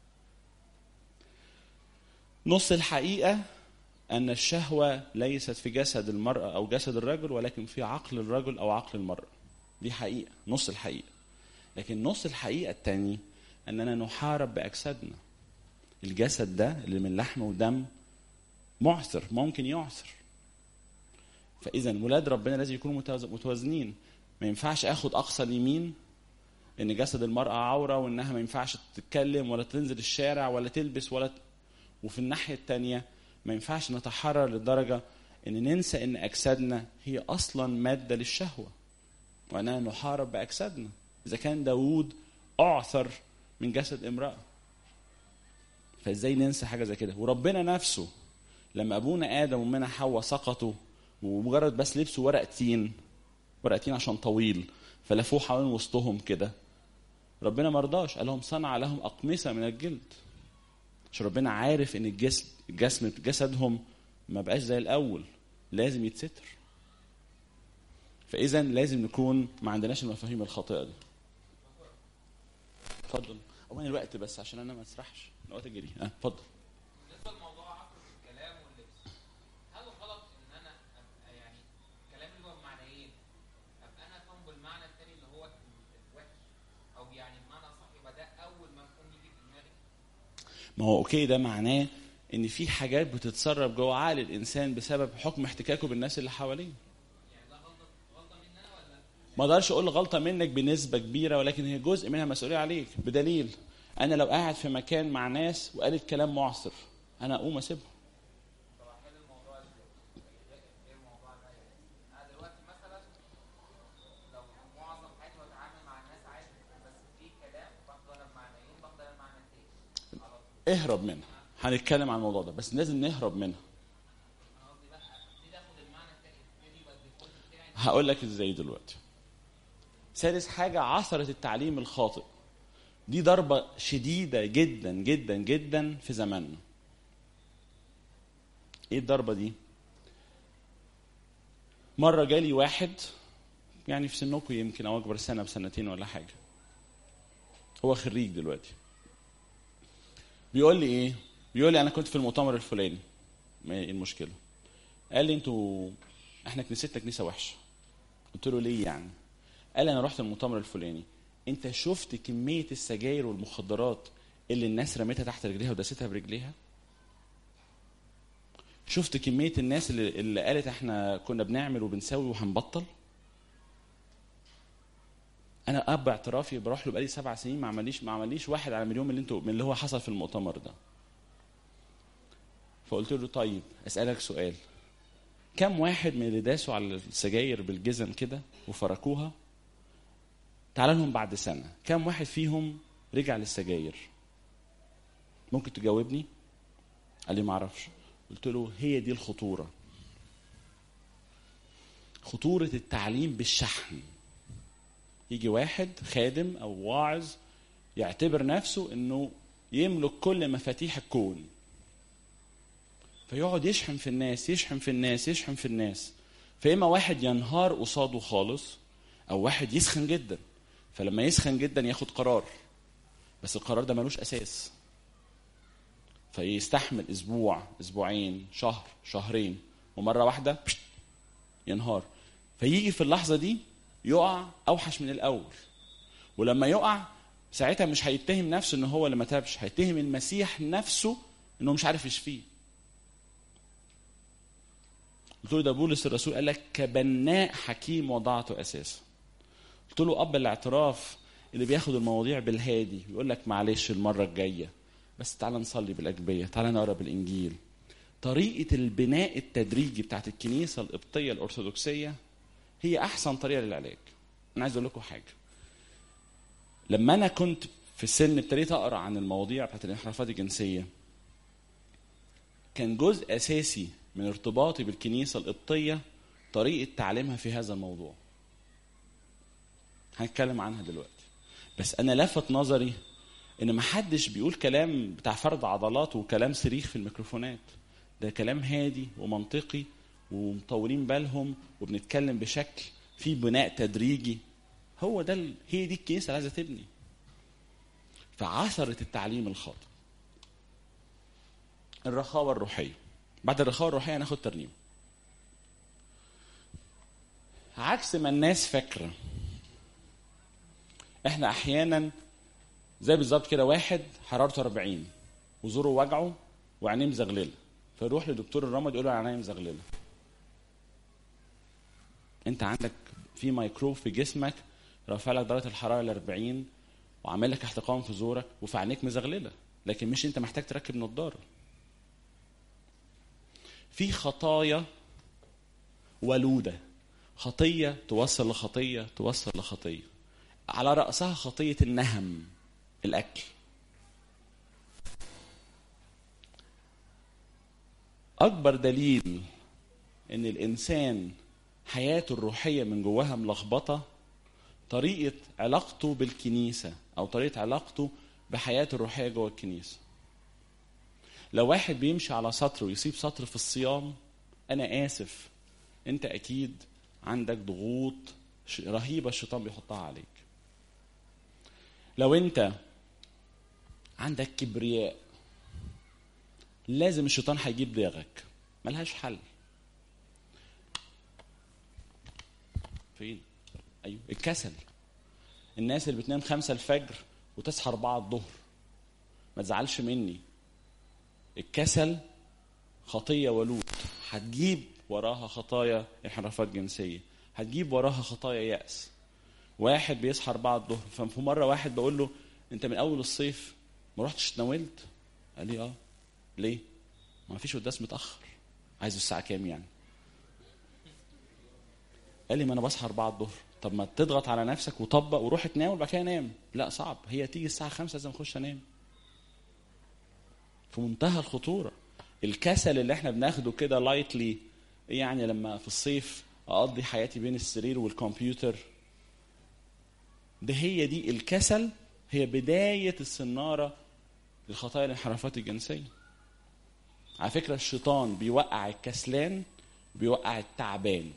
نص الحقيقه ان الشهوه ليست في جسد المراه او جسد الرجل ولكن في عقل الرجل او عقل المراه دي حقيقه نص الحقيقه لكن نص الحقيقه الثاني اننا نحارب باجسادنا الجسد ده اللي من لحم ودم معسر ممكن يعسر فاذا ولاد ربنا لازم يكونوا متوازنين ما ينفعش اخد اقصى اليمين ان جسد المراه عوره وانها ما ينفعش تتكلم ولا تنزل الشارع ولا تلبس ولا ت... وفي الناحيه الثانيه ما ينفعش نتحرر لدرجه ان ننسى ان اجسادنا هي اصلا ماده للشهوه واننا نحارب باجسادنا اذا كان داوود اعثر من جسد امراه فازاي ننسى حاجه زي كده وربنا نفسه لما ابونا ادم وامنا حواء سقطوا ومجرد بس لبسوا ورق تين ورق تين عشان طويل فلفوه حوالين وسطهم كده ربنا ما رضاش قال لهم صنع لهم اقمصه من الجلد عشان ربنا عارف ان الجسم جسم جسدهم ما بقاش زي الاول لازم يتستر فاذا لازم نكون ما عندناش المفاهيم الخاطئه دي اتفضل اولا الوقت بس عشان انا ما اسرحش الوقت جري اه اتفضل بالنسبه لموضوع عقل الكلام واللبس هل غلط ان انا ابقى يعني كلام اللي هو بمعنيين ابقى انا فاهم بالمعنى الثاني اللي هو الوحش او يعني بمعنى صح يبقى ده اول ما يكون يجي في دماغي ما هو اوكي ده معناه ان في حاجات بتتسرب جوه عقل الانسان بسبب حكم احتكاكه بالناس اللي حواليه يعني ده غلطه غلطه مننا ولا ما اقدرش اقول غلطه منك بنسبه كبيره ولكن هي جزء منها مسؤوليه عليك بدليل انا لو قاعد في مكان مع ناس وقالت كلام معصر انا اقوم اسيبهم طب احل الموضوع ازاي؟ ايه الموضوع ده يعني؟ انا دلوقتي مثلا لو معظم حياتي بتعامل مع الناس عادي بس في كلام باخده انا بمعنيين باخده انا بمعنى التاني على طول اهرب منها هنتكلم عن الموضوع ده بس لازم نهرب منها انا قصدي بقى ابتدي اخد المعنى التاني ابتدي يبقى الديفولت بتاعي هقول لك ازاي دلوقتي سادس حاجة عثرة التعليم الخاطئ دي ضربة شديدة جدا جدا جدا في زماننا ايه الضربة دي مرة جالي واحد يعني في سنكم يمكن او اكبر سنة بسنتين ولا حاجة هو خريج دلوقتي بيقول لي ايه بيقول لي انا كنت في المؤتمر الفلاني ما ايه المشكلة قال لي انتوا احنا كنيستنا كنيسة وحشة قلت له ليه يعني قال انا رحت المؤتمر الفلاني انت شفت كميه السجاير والمخدرات اللي الناس رميتها تحت رجليها وداستها برجليها شفت كميه الناس اللي, اللي قالت احنا كنا بنعمل وبنسوي وهنبطل انا اب اعترافي بروح له بقالي سبع سنين ما عمليش ما عمليش واحد على مليون من اللي انتوا من اللي هو حصل في المؤتمر ده فقلت له طيب اسالك سؤال كم واحد من اللي داسوا على السجاير بالجزم كده وفركوها تعال لهم بعد سنة كم واحد فيهم رجع للسجاير ممكن تجاوبني قال لي ما اعرفش قلت له هي دي الخطورة خطورة التعليم بالشحن يجي واحد خادم او واعظ يعتبر نفسه انه يملك كل مفاتيح الكون فيقعد يشحن في الناس يشحن في الناس يشحن في الناس فاما واحد ينهار قصاده خالص او واحد يسخن جدا فلما يسخن جدا ياخد قرار بس القرار ده ملوش اساس فيستحمل اسبوع اسبوعين شهر شهرين ومره واحده بشت، ينهار فيجي في اللحظه دي يقع اوحش من الاول ولما يقع ساعتها مش هيتهم نفسه ان هو اللي ما تابش هيتهم المسيح نفسه انه مش عارف يشفيه قلت له ده بولس الرسول قال لك كبناء حكيم وضعته اساسا قلت له اب الاعتراف اللي بياخد المواضيع بالهادي يقول لك معلش المره الجايه بس تعالى نصلي بالاجبيه تعالى نقرا بالانجيل طريقه البناء التدريجي بتاعت الكنيسه القبطيه الارثوذكسيه هي احسن طريقه للعلاج انا عايز اقول لكم حاجه لما انا كنت في السن ابتديت اقرا عن المواضيع بتاعت الانحرافات الجنسيه كان جزء اساسي من ارتباطي بالكنيسه القبطيه طريقه تعليمها في هذا الموضوع هنتكلم عنها دلوقتي بس انا لفت نظري ان ما حدش بيقول كلام بتاع فرد عضلات وكلام صريخ في الميكروفونات ده كلام هادي ومنطقي ومطولين بالهم وبنتكلم بشكل فيه بناء تدريجي هو ده ال... هي دي الكنيسه اللي عايزه تبني فعثرت التعليم الخاطئ الرخاوه الروحيه بعد الرخاوه الروحيه هناخد ترنيم عكس ما الناس فاكره احنا احيانا زي بالظبط كده واحد حرارته 40 وزوره وجعه وعينيه مزغلله فيروح لدكتور الرمد يقول له عينيه مزغلله انت عندك في ميكروب في جسمك رافع لك درجه الحراره ل 40 وعامل لك احتقان في زورك وفي عينيك مزغلله لكن مش انت محتاج تركب نظاره في خطايا ولوده خطيه توصل لخطيه توصل لخطيه على راسها خطيه النهم الاكل اكبر دليل ان الانسان حياته الروحيه من جواها ملخبطه طريقه علاقته بالكنيسه او طريقه علاقته بحياته الروحيه جوه الكنيسه لو واحد بيمشي على سطر ويسيب سطر في الصيام انا اسف انت اكيد عندك ضغوط ش- رهيبه الشيطان بيحطها عليك لو انت عندك كبرياء لازم الشيطان هيجيب داغك ملهاش حل فين ايوه الكسل الناس اللي بتنام خمسة الفجر وتصحى أربعة الظهر ما تزعلش مني الكسل خطية ولود هتجيب وراها خطايا انحرافات جنسية هتجيب وراها خطايا يأس واحد بيصحى أربعة الظهر ففي مرة واحد بقول له أنت من أول الصيف ما رحتش اتناولت؟ قال لي اه ليه؟ ما فيش قداس متأخر عايزه الساعة كام يعني؟ قال لي ما انا بصحى 4 الظهر طب ما تضغط على نفسك وطبق وروح تنام وبعد كده نام لا صعب هي تيجي الساعه 5 لازم اخش انام في منتهى الخطوره الكسل اللي احنا بناخده كده لايتلي يعني لما في الصيف اقضي حياتي بين السرير والكمبيوتر ده هي دي الكسل هي بدايه السناره للخطايا الانحرافات الجنسيه على فكره الشيطان بيوقع الكسلان بيوقع التعبان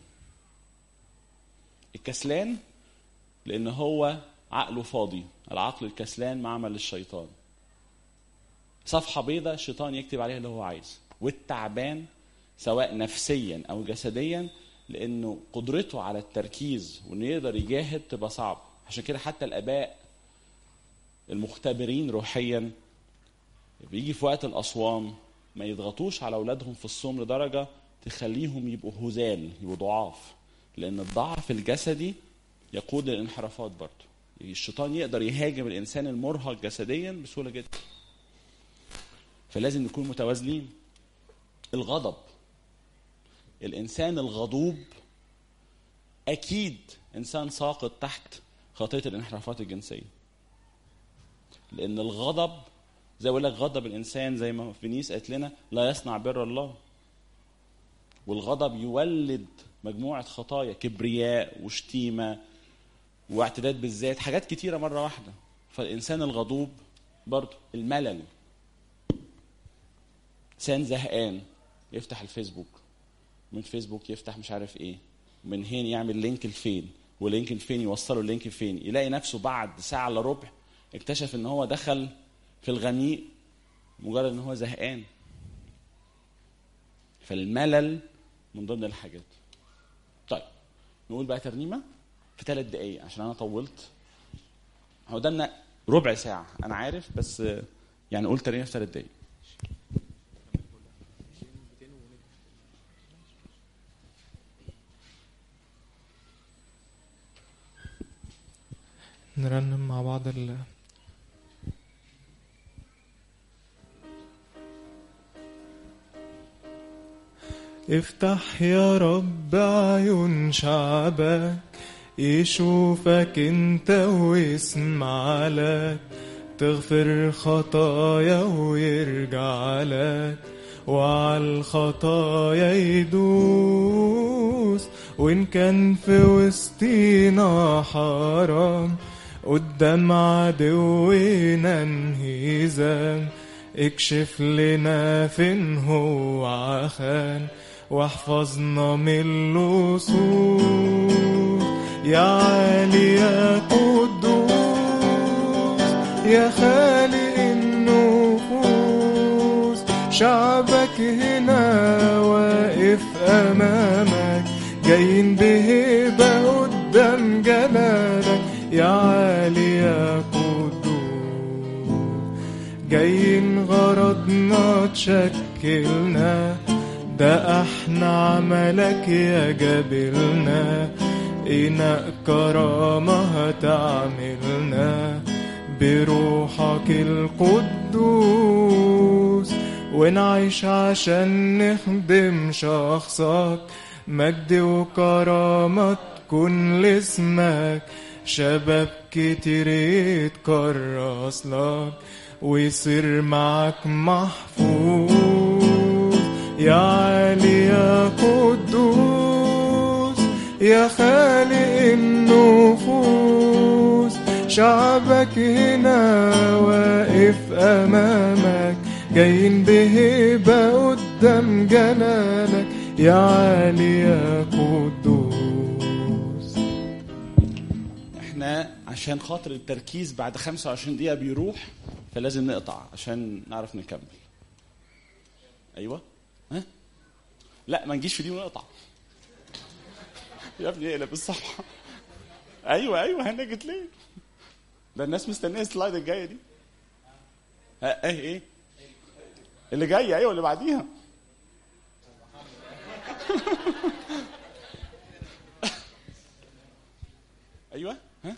الكسلان لان هو عقله فاضي العقل الكسلان معمل للشيطان صفحه بيضاء الشيطان يكتب عليها اللي هو عايز والتعبان سواء نفسيا او جسديا لانه قدرته على التركيز وانه يقدر يجاهد تبقى صعب عشان كده حتى الاباء المختبرين روحيا بيجي في وقت الاصوام ما يضغطوش على اولادهم في الصوم لدرجه تخليهم يبقوا هزال يبقوا ضعاف لان الضعف الجسدي يقود للانحرافات برضه الشيطان يقدر يهاجم الانسان المرهق جسديا بسهوله جدا فلازم نكون متوازنين الغضب الانسان الغضوب اكيد انسان ساقط تحت خطيه الانحرافات الجنسيه لان الغضب زي ما بقول لك غضب الانسان زي ما فينيس قالت لنا لا يصنع بر الله والغضب يولد مجموعه خطايا كبرياء وشتيمه واعتداد بالذات حاجات كتيره مره واحده فالانسان الغضوب برضه الملل انسان زهقان يفتح الفيسبوك من فيسبوك يفتح مش عارف ايه من هين يعمل لينك لفين ولينكن فين يوصله لينكن فين يلاقي نفسه بعد ساعه الا ربع اكتشف ان هو دخل في الغميق مجرد ان هو زهقان فالملل من ضمن الحاجات طيب نقول بقى ترنيمه في ثلاث دقايق عشان انا طولت هو قدامنا ربع ساعه انا عارف بس آه، يعني قول ترنيمه في ثلاث دقايق نرنم مع بعض ال افتح يا رب عيون شعبك يشوفك انت ويسمع لك تغفر خطايا ويرجع لك وعلى الخطايا يدوس وإن كان في وسطينا حرام قدام عدونا انهزام اكشف لنا فين هو عخان واحفظنا من اللصوص يا عالي يا قدوس يا خالق النفوس شعبك هنا واقف امامك جايين بهبه قدام جلالك يا عالي يا قدوس جايين غرضنا تشكلنا ده احنا عملك يا جابلنا إناء كرامة هتعملنا بروحك القدوس ونعيش عشان نخدم شخصك مجد وكرامة تكون لاسمك شباب كتير يتكرس لك ويصير معك محفوظ يا عالي يا قدوس يا خالق النفوس شعبك هنا واقف أمامك جايين بهبة قدام جلالك يا عالي يا قدوس احنا عشان خاطر التركيز بعد 25 دقيقة بيروح فلازم نقطع عشان نعرف نكمل. ايوه ها؟ لا ما نجيش في دي ونقطع. يا ابني اقلب الصفحة. ايوه ايوه هنجت ليه؟ ده الناس مستنية السلايد الجاية دي. ها ايه ايه؟ اللي جاية ايوه اللي بعديها. ايوه ها؟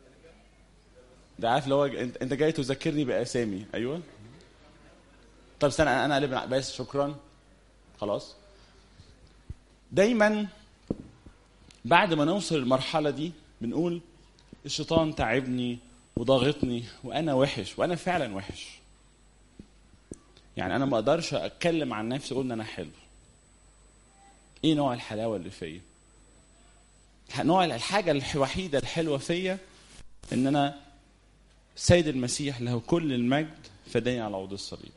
ده عارف اللي هو انت انت جاي تذكرني باسامي ايوه طب استنى انا قلب بس شكرا خلاص دايما بعد ما نوصل المرحله دي بنقول الشيطان تعبني وضاغطني وانا وحش وانا فعلا وحش يعني انا ما اقدرش اتكلم عن نفسي اقول ان انا حلو ايه نوع الحلاوه اللي فيا نوع الحاجه الوحيده الحلوه فيا ان انا سيد المسيح له كل المجد فداني على عود الصليب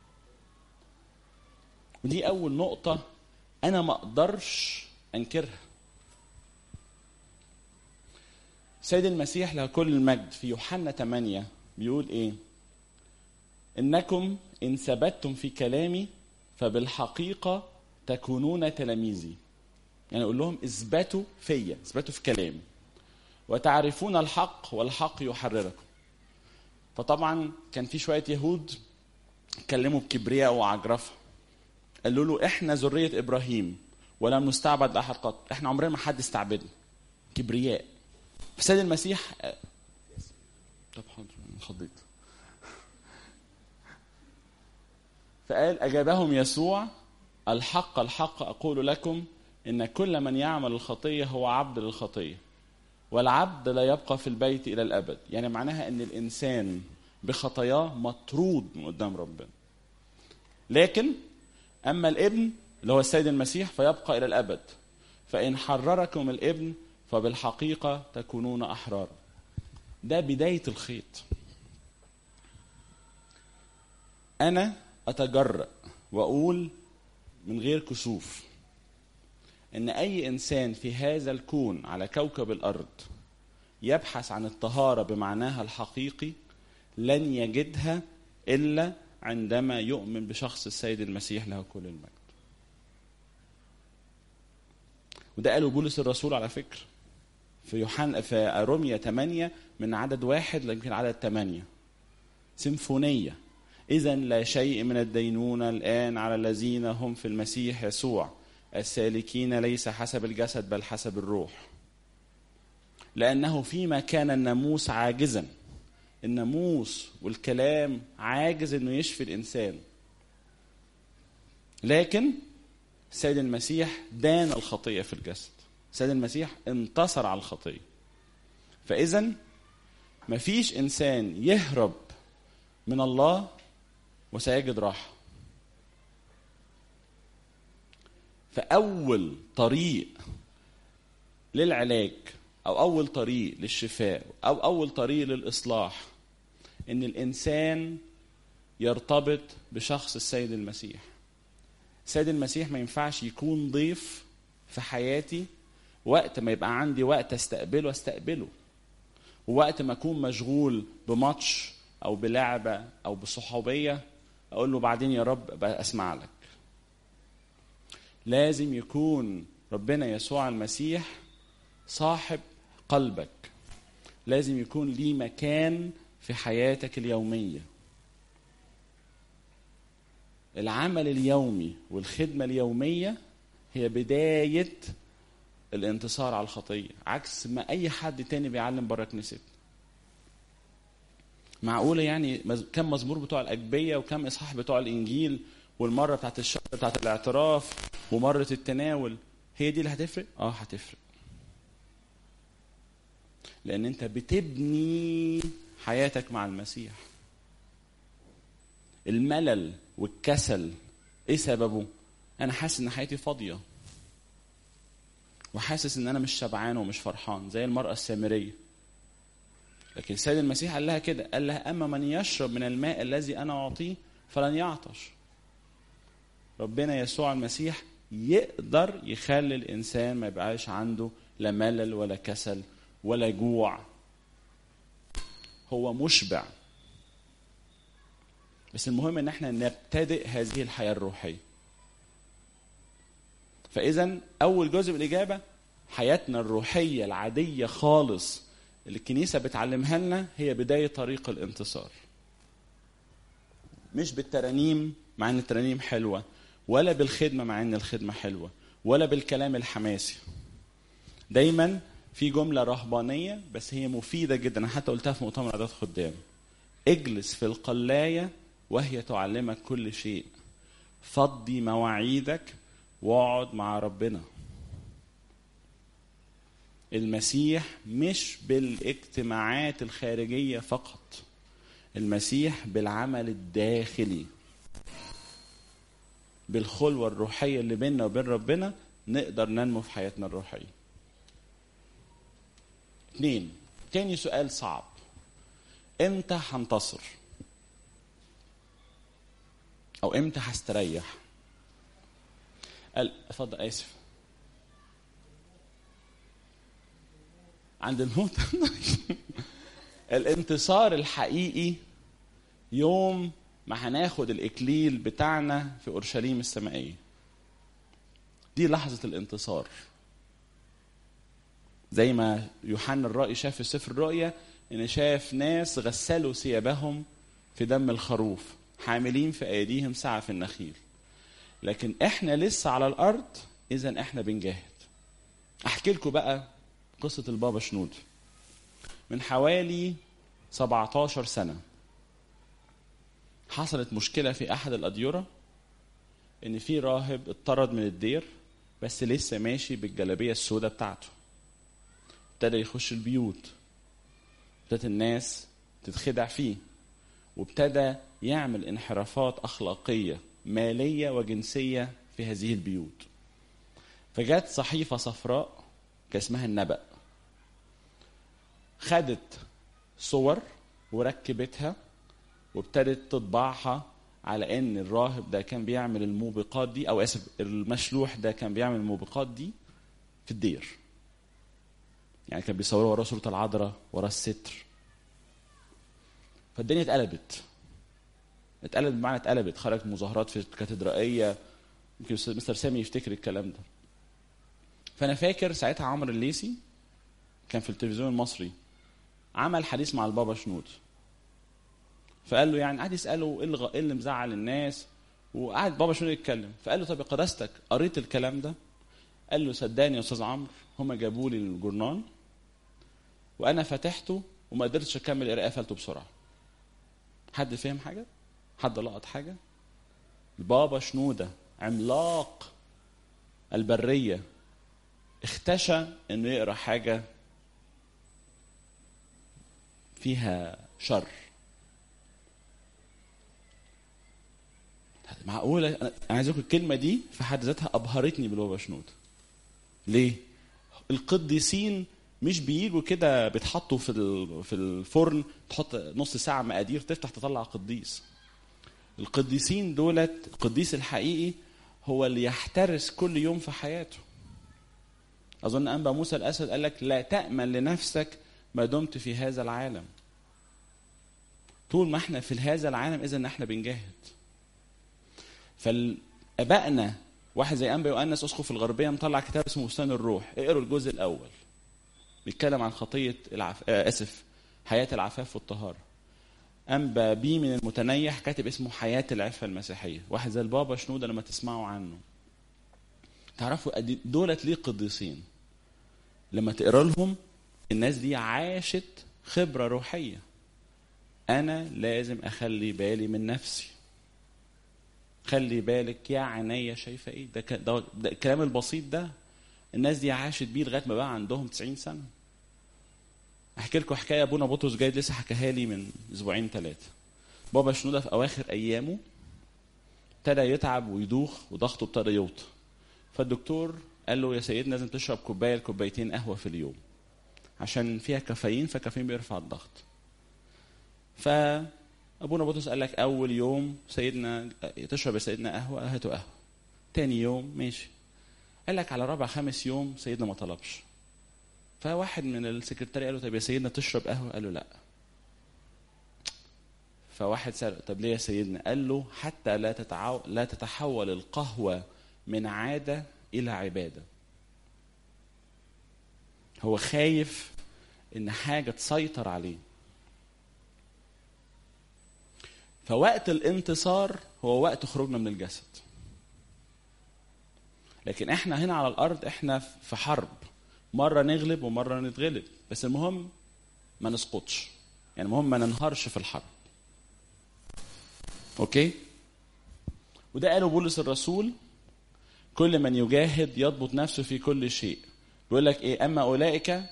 ودي اول نقطه انا ما اقدرش انكرها سيد المسيح له كل المجد في يوحنا 8 بيقول ايه انكم ان ثبتتم في كلامي فبالحقيقه تكونون تلاميذي يعني اقول لهم اثبتوا فيا اثبتوا في كلامي وتعرفون الحق والحق يحرركم فطبعا كان في شويه يهود اتكلموا بكبرياء وعجرفه قالوا له احنا ذريه ابراهيم ولم نستعبد لاحد قط احنا عمرنا ما حد استعبدنا كبرياء فسيد المسيح طب حاضر انخضيت فقال اجابهم يسوع الحق الحق اقول لكم ان كل من يعمل الخطيه هو عبد للخطيه والعبد لا يبقى في البيت الى الابد يعني معناها ان الانسان بخطاياه مطرود من قدام ربنا لكن اما الابن اللي هو السيد المسيح فيبقى الى الابد فان حرركم الابن فبالحقيقه تكونون احرارا ده بدايه الخيط انا اتجرأ واقول من غير كسوف ان اي انسان في هذا الكون على كوكب الارض يبحث عن الطهاره بمعناها الحقيقي لن يجدها الا عندما يؤمن بشخص السيد المسيح له كل المجد وده قاله بولس الرسول على فكره في يوحنا في روميا 8 من عدد واحد يمكن عدد 8 سيمفونيه اذا لا شيء من الدينونه الان على الذين هم في المسيح يسوع السالكين ليس حسب الجسد بل حسب الروح لانه فيما كان الناموس عاجزا الناموس والكلام عاجز انه يشفي الانسان لكن السيد المسيح دان الخطيه في الجسد السيد المسيح انتصر على الخطيه فاذا مفيش انسان يهرب من الله وسيجد راحه فاول طريق للعلاج او اول طريق للشفاء او اول طريق للاصلاح ان الانسان يرتبط بشخص السيد المسيح السيد المسيح ما ينفعش يكون ضيف في حياتي وقت ما يبقى عندي وقت استقبله استقبله ووقت ما اكون مشغول بماتش او بلعبه او بصحوبيه اقول له بعدين يا رب بقى اسمع لك لازم يكون ربنا يسوع المسيح صاحب قلبك لازم يكون ليه مكان في حياتك اليوميه العمل اليومي والخدمه اليوميه هي بدايه الانتصار على الخطيه عكس ما اي حد تاني بيعلم بره كنيستنا معقوله يعني مز- كم مزمور بتوع الاجبيه وكم اصحاح بتوع الانجيل والمره بتاعت الشهر بتاعت الاعتراف ومره التناول هي دي اللي هتفرق اه هتفرق لان انت بتبني حياتك مع المسيح الملل والكسل ايه سببه انا حاسس ان حياتي فاضيه وحاسس ان انا مش شبعان ومش فرحان زي المراه السامريه لكن السيد المسيح قال لها كده قال لها اما من يشرب من الماء الذي انا اعطيه فلن يعطش ربنا يسوع المسيح يقدر يخلي الانسان ما يبقاش عنده لا ملل ولا كسل ولا جوع هو مشبع بس المهم ان احنا نبتدئ هذه الحياه الروحيه فاذا اول جزء من الاجابه حياتنا الروحيه العاديه خالص اللي الكنيسه بتعلمها لنا هي بدايه طريق الانتصار مش بالترانيم مع ان الترانيم حلوه ولا بالخدمه مع ان الخدمه حلوه ولا بالكلام الحماسي دايما في جمله رهبانيه بس هي مفيده جدا انا حتى قلتها في مؤتمر عادات خدام اجلس في القلايه وهي تعلمك كل شيء فضي مواعيدك واقعد مع ربنا المسيح مش بالاجتماعات الخارجيه فقط المسيح بالعمل الداخلي بالخلوه الروحيه اللي بيننا وبين ربنا نقدر ننمو في حياتنا الروحيه اثنين تاني سؤال صعب امتى هنتصر او امتى هستريح قال اتفضل اسف عند الموت الانتصار الحقيقي يوم ما هناخد الاكليل بتاعنا في اورشليم السمائيه دي لحظه الانتصار زي ما يوحنا الرائي شاف في سفر الرؤيا ان شاف ناس غسلوا ثيابهم في دم الخروف حاملين في ايديهم سعف النخيل لكن احنا لسه على الارض اذا احنا بنجاهد احكي لكم بقى قصه البابا شنود من حوالي 17 سنه حصلت مشكله في احد الاديره ان في راهب اتطرد من الدير بس لسه ماشي بالجلابيه السوداء بتاعته ابتدى يخش البيوت ابتدت الناس تتخدع فيه وابتدى يعمل انحرافات اخلاقيه ماليه وجنسيه في هذه البيوت فجت صحيفه صفراء كان اسمها النبأ خدت صور وركبتها وابتدت تطبعها على ان الراهب ده كان بيعمل الموبقات دي او اسف المشلوح ده كان بيعمل الموبقات دي في الدير يعني كان بيصوروا وراه صوره العذراء وراه الستر فالدنيا اتقلبت اتقلبت بمعنى اتقلبت خرجت مظاهرات في الكاتدرائيه يمكن مستر سامي يفتكر الكلام ده فانا فاكر ساعتها عمرو الليسي كان في التلفزيون المصري عمل حديث مع البابا شنود فقال له يعني قعد يساله ايه اللي غ- إيه اللي مزعل الناس وقعد بابا شنود يتكلم فقال له طب يا قداستك قريت الكلام ده قال له صدقني يا استاذ عمرو هم جابوا لي الجورنال وانا فتحته وما قدرتش اكمل قراءه قفلته بسرعه حد فهم حاجه حد لقط حاجه البابا شنوده عملاق البريه اختشى انه يقرا حاجه فيها شر معقوله انا أنا عايز اقول الكلمه دي في حد ذاتها ابهرتني بالبابا شنود ليه القديسين مش بيجوا كده بيتحطوا في ال- في الفرن تحط نص ساعه مقادير تفتح تطلع قديس القديسين دولت القديس الحقيقي هو اللي يحترس كل يوم في حياته اظن انبا موسى الاسد قال لك لا تامن لنفسك ما دمت في هذا العالم طول ما احنا في هذا العالم اذا احنا بنجاهد فابائنا واحد زي انبا يؤنس اسقف الغربيه مطلع كتاب اسمه بستان الروح اقروا الجزء الاول بيتكلم عن خطيه العف... آه اسف حياه العفاف والطهاره انبا بي من المتنيح كاتب اسمه حياه العفه المسيحيه واحد زي البابا شنوده لما تسمعوا عنه تعرفوا قد إيه دولت ليه قديسين لما تقرا لهم الناس دي عاشت خبره روحيه انا لازم اخلي بالي من نفسي خلي بالك يا عينيا شايفه ايه ده, ك- ده, ده الكلام البسيط ده الناس دي عاشت بيه لغايه ما بقى عندهم 90 سنه احكي لكم حكايه ابونا بطرس جاي لسه حكاها لي من اسبوعين ثلاثه بابا شنوده في اواخر ايامه ابتدى يتعب ويدوخ وضغطه ابتدى يوطى فالدكتور قال له يا سيدنا لازم تشرب كوبايه لكوبايتين قهوه في اليوم عشان فيها كافيين فالكافيين بيرفع الضغط فابونا بطرس قال لك اول يوم سيدنا تشرب يا سيدنا قهوه هاتوا قهوه تاني يوم ماشي قال لك على رابع خامس يوم سيدنا ما طلبش فواحد من السكرتاري قال له طب يا سيدنا تشرب قهوه قال له لا فواحد سأله طب ليه يا سيدنا قال له حتى لا تتعو... لا تتحول القهوه من عاده الى عباده هو خايف ان حاجه تسيطر عليه فوقت الانتصار هو وقت خروجنا من الجسد لكن احنا هنا على الارض احنا في حرب مره نغلب ومره نتغلب بس المهم ما نسقطش يعني المهم ما ننهارش في الحرب اوكي وده قاله بولس الرسول كل من يجاهد يضبط نفسه في كل شيء بيقول لك ايه اما اولئك